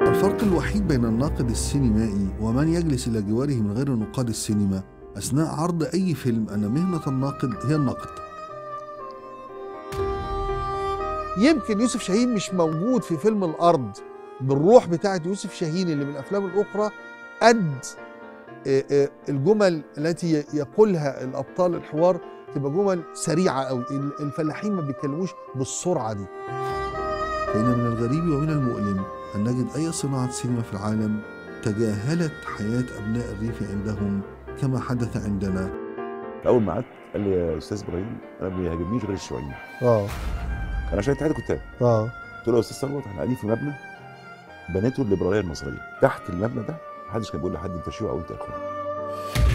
الفرق الوحيد بين الناقد السينمائي ومن يجلس إلى جواره من غير نقاد السينما أثناء عرض أي فيلم أن مهنة الناقد هي النقد يمكن يوسف شاهين مش موجود في فيلم الارض بالروح بتاعت يوسف شاهين اللي من الافلام الاخرى قد آه، آه، الجمل التي يقولها الابطال الحوار تبقى جمل سريعه قوي الفلاحين ما بيتكلموش بالسرعه دي فإن من الغريب ومن المؤلم أن نجد أي صناعة سينما في العالم تجاهلت حياة أبناء الريف عندهم كما حدث عندنا اول ما قعدت قال لي يا استاذ ابراهيم انا ما بيهاجمنيش غير الشيوعيين اه انا عشان اتحاد الكتاب اه قلت له يا استاذ ثروت احنا قاعدين في مبنى بنيته الليبراليه المصريه تحت المبنى ده محدش كان بيقول لحد انت شيوعي او انت اخوان